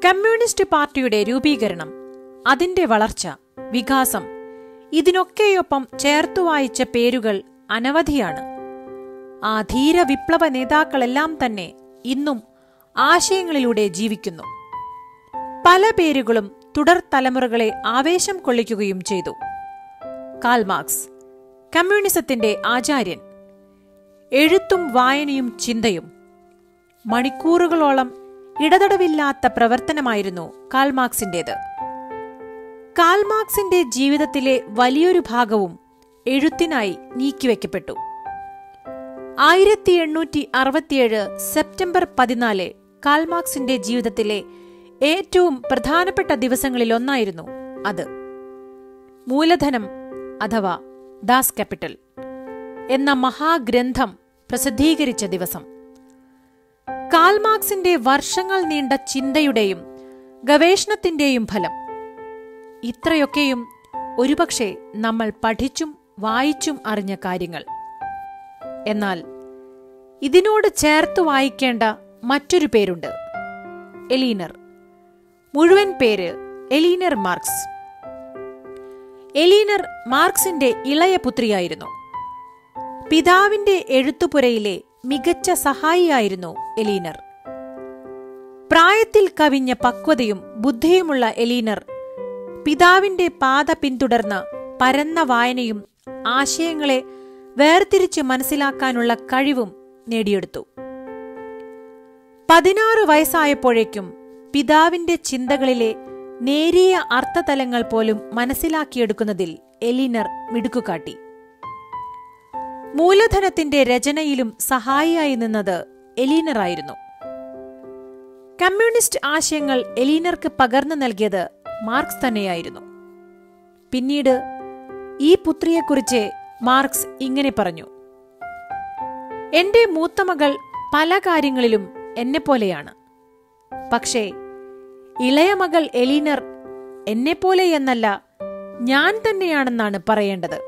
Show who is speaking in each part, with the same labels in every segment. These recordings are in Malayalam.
Speaker 1: കമ്മ്യൂണിസ്റ്റ് പാർട്ടിയുടെ രൂപീകരണം അതിന്റെ വളർച്ച വികാസം ഇതിനൊക്കെയൊപ്പം ചേർത്തു വായിച്ച പേരുകൾ അനവധിയാണ് ആ ധീര വിപ്ലവ നേതാക്കളെല്ലാം തന്നെ ഇന്നും ആശയങ്ങളിലൂടെ ജീവിക്കുന്നു പല പേരുകളും തുടർ തലമുറകളെ ആവേശം കൊള്ളിക്കുകയും ചെയ്തു കാൽമാർക്സ് കമ്മ്യൂണിസത്തിന്റെ ആചാര്യൻ എഴുത്തും വായനയും ചിന്തയും മണിക്കൂറുകളോളം ഇടതടവില്ലാത്ത പ്രവർത്തനമായിരുന്നു കാൽമാർക്സിന്റേത് കാൽമാർക്സിന്റെ ജീവിതത്തിലെ വലിയൊരു ഭാഗവും എഴുത്തിനായി നീക്കിവെക്കപ്പെട്ടു ആയിരത്തി എണ്ണൂറ്റി അറുപത്തിയേഴ് സെപ്റ്റംബർ പതിനാല് കാൽമാർക്സിന്റെ ജീവിതത്തിലെ ഏറ്റവും പ്രധാനപ്പെട്ട ദിവസങ്ങളിലൊന്നായിരുന്നു അത് മൂലധനം അഥവാ ദാസ് ക്യാപിറ്റൽ എന്ന മഹാഗ്രന്ഥം പ്രസിദ്ധീകരിച്ച ദിവസം കാൽമാർക്സിന്റെ വർഷങ്ങൾ നീണ്ട ചിന്തയുടെയും ഗവേഷണത്തിന്റെയും ഫലം ഇത്രയൊക്കെയും ഒരുപക്ഷെ നമ്മൾ പഠിച്ചും വായിച്ചും അറിഞ്ഞ കാര്യങ്ങൾ എന്നാൽ ഇതിനോട് ചേർത്ത് വായിക്കേണ്ട മറ്റൊരു പേരുണ്ട് എലീനർ മുഴുവൻ പേര് എലീനർ മാർക്സ് എലീനർ മാർക്സിന്റെ ഇളയ പുത്രിയായിരുന്നു പിതാവിന്റെ എഴുത്തുപുരയിലെ മികച്ച സഹായിയായിരുന്നു എലീനർ പ്രായത്തിൽ കവിഞ്ഞ പക്വതയും ബുദ്ധിയുമുള്ള എലീനർ പിതാവിന്റെ പാത പിന്തുടർന്ന് പരന്ന വായനയും ആശയങ്ങളെ വേർതിരിച്ച് മനസ്സിലാക്കാനുള്ള കഴിവും നേടിയെടുത്തു പതിനാറ് വയസ്സായപ്പോഴേക്കും പിതാവിന്റെ ചിന്തകളിലെ നേരിയ അർത്ഥതലങ്ങൾ പോലും മനസ്സിലാക്കിയെടുക്കുന്നതിൽ എലിനർ മിടുക്കുകാട്ടി മൂലധനത്തിന്റെ രചനയിലും സഹായിയായി നിന്നത് എലീനറായിരുന്നു കമ്മ്യൂണിസ്റ്റ് ആശയങ്ങൾ എലീനർക്ക് പകർന്നു നൽകിയത് മാർക്സ് തന്നെയായിരുന്നു പിന്നീട് ഈ പുത്രിയെക്കുറിച്ച് മാർക്സ് ഇങ്ങനെ പറഞ്ഞു എന്റെ മൂത്ത മകൾ പല കാര്യങ്ങളിലും എന്നെപ്പോലെയാണ് പക്ഷേ ഇളയ മകൾ എലീനർ എന്നെപ്പോലെ എന്നല്ല ഞാൻ തന്നെയാണെന്നാണ് പറയേണ്ടത്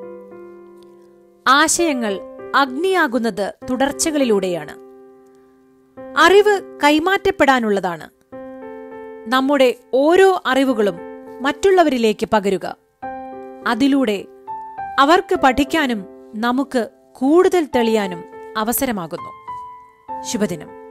Speaker 1: ആശയങ്ങൾ അഗ്നിയാകുന്നത് തുടർച്ചകളിലൂടെയാണ് അറിവ് കൈമാറ്റപ്പെടാനുള്ളതാണ് നമ്മുടെ ഓരോ അറിവുകളും മറ്റുള്ളവരിലേക്ക് പകരുക അതിലൂടെ അവർക്ക് പഠിക്കാനും നമുക്ക് കൂടുതൽ തെളിയാനും അവസരമാകുന്നു ശുഭദിനം